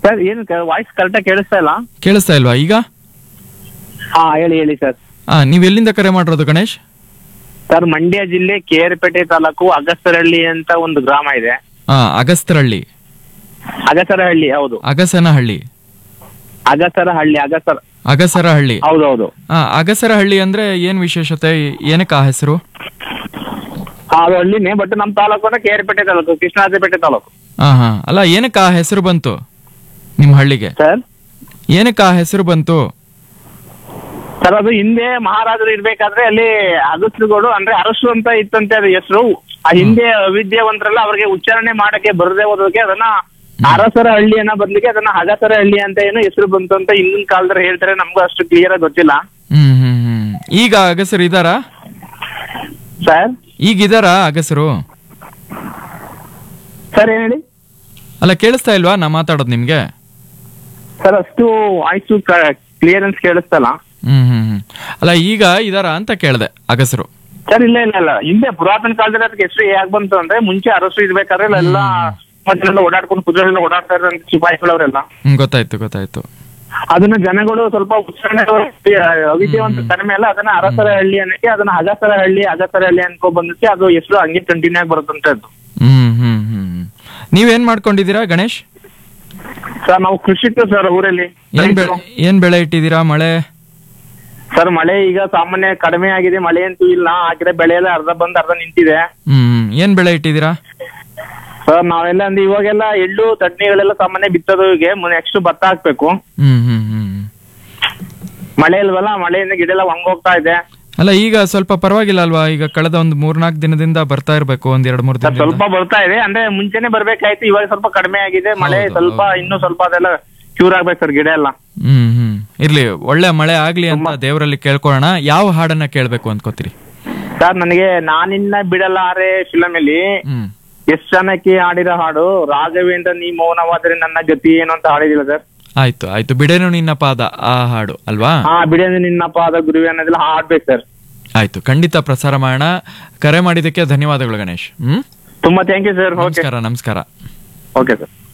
Sir ಏನು voice ಕರೆಕ್ಟಾಗಿ ಕೇಳಿಸ್ತಾ ಇಲ್ಲ ಕೇಳಿಸ್ತಾ ಇಲ್ವಾ ಈಗ ಹಾ ಹೇಳಿ ಹೇಳಿ ಸರ್ ಆ ನೀವ್ ಎಲ್ಲಿಂದ ಕರೆ ಮಾಡಿರೋದು ಗಣೇಶ್ ಸರ್ ಮಂಡ್ಯ ಜಿಲ್ಲೆ ಕೇರ್ಪೇಟೆ ತಾಲೂಕು ಅಗಸರಹಳ್ಳಿ ಅಂತ ಒಂದು ಗ್ರಾಮ ಇದೆ ಆ ಅಗಸ್ತರಹಳ್ಳಿ ಅಗಸರಹಳ್ಳಿ ಹೌದು ಅಗಸನಹಳ್ಳಿ ಅಗಸರಹಳ್ಳಿ ಅಗಸರ ಅಗಸರಹಳ್ಳಿ ಹೌದು ಹೌದು ಆ ಅಗಸರಹಳ್ಳಿ ಅಂದ್ರೆ ಏನ್ ವಿಶೇಷತೆ ಏನಕ್ಕೆ ಆ ಹೆಸರು ಹಾ, ಅದು ಹಳ್ಳಿನೇ ಬಟ್ ನಮ್ಮ ತಾಲೂಕು ಅಂದ್ರೆ ಕೇರ್ಪೇಟೆ ತಾಲೂಕು ಕೃಷ್ಣರಾಜಪೇಟೆ ತಾಲೂಕು ಹಾ ಹಾ ಅಲ್ಲ ಏನಕ್ಕೆ ಆ ಹೆಸರು ಬಂತು ನಿಮ್ ಹಳ್ಳಿಗೆ ಸರ್ ಏನಕ್ಕೆ ಆ ಹೆಸರು ಬಂತು ಸರ್ ಅದು ಹಿಂದೆ ಮಹಾರಾಜರು ಇರ್ಬೇಕಾದ್ರೆ ಅಲ್ಲಿ ಅಗಸ್ರುಗಳು ಅಂದ್ರೆ ಅರಸು ಅಂತ ಇತ್ತಂತೆ ಅದು ಹೆಸರು ಆ ಹಿಂದೆ ಅವಿದ್ಯಾವಂತರಲ್ಲ ಅವ್ರಿಗೆ ಉಚ್ಚಾರಣೆ ಮಾಡಕ್ಕೆ ಬರದೆ ಹೋದಕ್ಕೆ ಅದನ್ನ ಅರಸರ ಹಳ್ಳಿ ಅನ್ನೋ ಬದ್ಲಿಗೆ ಅದನ್ನ ಅಗಸರ ಹಳ್ಳಿ ಅಂತ ಏನೋ ಹೆಸರು ಬಂತು ಅಂತ ಹಿಂದಿನ ಕಾಲದಲ್ಲಿ ಹೇಳ್ತಾರೆ ನಮ್ಗೂ ಅಷ್ಟು ಕ್ಲಿಯರ್ ಆಗಿ ಗೊತ್ತಿಲ್ಲ ಹ್ಮ್ ಹ್ಮ್ ಹ್ಮ್ ಈಗ ಅಗಸರು ಇದಾರಾ ಸರ್ ಈಗ ಇದಾರಾ ಅಗಸರು ಸರ್ ಏನ್ ಹೇಳಿ ಅಲ್ಲ ಕೇಳಿಸ್ತಾ ಇಲ್ವಾ ನಾ ಮಾತಾಡೋದು ನಿಮ್ಗೆ ಸರ್ ಅಷ್ಟು ವಾಯ್ಸು ಕ್ಲಿಯರೆನ್ಸ್ ಕೇಳಿಸ್ತಲ್ಲ ಹ್ಮ್ ಹ್ಮ್ ಹ್ಮ್ ಅಲ್ಲ ಈಗ ಇದಾರಾ ಅಂತ ಕೇಳ್ದೆ ಅಗಸರು ಸರ್ ಇಲ್ಲ ಇಲ್ಲ ಇಲ್ಲ ಹಿಂದೆ ಪುರಾತನ ಕಾಲದಲ್ಲಿ ಅದಕ್ಕೆ ಹೆಸರು ಹೇಗ್ ಬಂತು ಅಂದ್ರೆ ಮುಂಚೆ ಅರಸು ಇರ್ಬೇಕಾದ್ರೆ ಎಲ್ಲ ಮೊದಲೆಲ್ಲ ಓಡಾಡ್ಕೊಂಡು ಕುದುರೆಲ್ಲ ಓಡಾಡ್ತಾ ಇರೋ ಸಿಪಾಯಿಗಳವರೆಲ್ಲ ಹ್ಮ್ ಗೊತ್ತಾಯ್ತು ಗೊತ್ತಾಯ್ತು ಅದನ್ನ ಜನಗಳು ಸ್ವಲ್ಪ ಉಚ್ಚಾರಣೆ ಅವಿದ್ಯಾವಂತ ಕಡಿಮೆ ಅಲ್ಲ ಅದನ್ನ ಅರಸರ ಹಳ್ಳಿ ಅನ್ನಕ್ಕೆ ಅದನ್ನ ಅಗಸರ ಹಳ್ಳಿ ಅಗಸರ ಹಳ್ಳಿ ಅನ್ಕೊ ಬಂದಕ್ಕೆ ಅದು ಹೆಸರು ಹಂಗೆ ಕಂಟಿನ್ಯೂ ಆಗಿ ಬರುತ್ತಂತೆ ಅದು ಹ್ಮ್ ಹ್ಮ್ ಹ್ಮ್ ಹ್ಮ್. ನೀವೇನ್ ಮಾಡ್ಕೊಂಡಿದ್ದೀರಾ ಗಣೇಶ್ ಸರ್ ನಾವು ಕೃಷಿಕರು ಸರ್ ಊರಲ್ಲಿ ಏನ್ ಬೆಳೆ ಏನ್ ಬೆಳೆ ಇಟ್ಟಿದ್ದೀರಾ ಮಳೆ ಸರ್ ಮಳೆ ಈಗ ಸಾಮಾನ್ಯ ಕಡಿಮೆ ಆಗಿದೆ ಮಳೆ ಅಂತೂ ಇಲ್ಲ ಹಾಕಿದ್ರೆ ಬೆಳೆ ಎಲ್ಲ ಅರ್ಧ ಬಂದ್ ಅರ್ಧ ನಿಂತಿದೆ ಹ್ಮ್ ಹ್ಮ್. ಏನ್ ಬೆಳೆ ಇಟ್ಟಿದ್ದೀರಾ ಸರ್ ನಾವೆಲ್ಲ ಅಂದ್ರೆ ಇವಾಗೆಲ್ಲ ಎಳ್ಳು ಚಟ್ನಿಗಳೆಲ್ಲ ಸಾಮಾನ್ಯ ಬಿತ್ತೋದಕ್ಕೆ ನೆಕ್ಸ್ಟ್ ಭತ್ತ ಹಾಕ್ಬೇಕು ಹ್ಮ್ ಹ್ಮ್ ಹ್ಮ್ ಹ್ಮ್. ಮಳೆ ಇಲ್ವಲ್ಲ ಮಳೆಯಿಂದ ಗಿಡ ಎಲ್ಲ ಒಣಗೋಗ್ತಾ ಇದೆ ಅಲ್ಲ ಈಗ ಸ್ವಲ್ಪ ಪರವಾಗಿಲ್ಲ ಅಲ್ವಾ ಈಗ ಕಳೆದ ಒಂದು ಮೂರ್ನಾಲ್ಕು ದಿನದಿಂದ ಬರ್ತಾ ಇರ್ಬೇಕು ಒಂದ್ ಎರಡ್ ಮೂರ್ ಸರ್ ದಿನದಿಂದ ಸ್ವಲ್ಪ ಬರ್ತಾ ಇದೆ ಅಂದ್ರೆ ಮುಂಚೆನೆ ಬರ್ಬೇಕಾಯ್ತು ಇವಾಗ ಸ್ವಲ್ಪ ಕಡಿಮೆ ಆಗಿದೆ ಮಳೆ ಹೌದು, ಸ್ವಲ್ಪ ಇನ್ನೂ ಸ್ವಲ್ಪ ಅದೆಲ್ಲ ಕ್ಯೂರ್ ಆಗ್ಬೇಕು ಸರ್ ಗಿಡ ಎಲ್ಲ ಹ್ಮ್ ಹ್ಮ್ ಇರ್ಲಿ ಒಳ್ಳೆ ಮಳೆ ಆಗ್ಲಿ ಅಂತ ದೇವರಲ್ಲಿ ಕೇಳ್ಕೊಳ್ಳೋಣ ಯಾವ ಹಾಡನ್ನ ಕೇಳ್ಬೇಕು ಅನ್ಕೋತೀರಿ ಸರ್ ನನಗೆ ನಾನಿನ್ನ ಬಿಡಲಾರೆ ಫಿಲಮ್ ಅಲ್ಲಿ ಹ್ಮ್ ಎಷ್ಟ್ ಜನಕ್ಕೆ ಹಾಡಿರೋ ಹಾಡು ರಾಘವೇಂದ್ರ ನೀ ಮೌನವಾದ್ರೆ ನನ್ನ ಗತಿ ಏನು ಅಂತ ಹಾಡಿದಿಲ್ಲ ಸರ್ ಆಯ್ತು ಆಯ್ತು ಬಿಡೇನು ನಿನ್ನ ಪಾದ ಆ ಹಾಡು ಅಲ್ವಾ ಹಾ ಬಿಡೇನು ನಿನ್ನ ಪಾದ ಗುರುವೆ ಅನ್ನೋದೆಲ್ಲ ಹಾಡ್ಬೇಕು ಸರ್ ಆಯ್ತು ಖಂಡಿತ ಪ್ರಸಾರ ಮಾಡೋಣ ಕರೆ ಮಾಡಿದ್ದಕ್ಕೆ ಧನ್ಯವಾದಗಳು ಗಣೇಶ್ ಹ್ಮ್ ತುಂಬಾ ಥ್ಯಾಂಕ್ ಯು ಸರ್ ಓಕೆ ನಮಸ್ಕಾರ ನಮಸ್ಕಾರ ಓಕೆ ಸರ್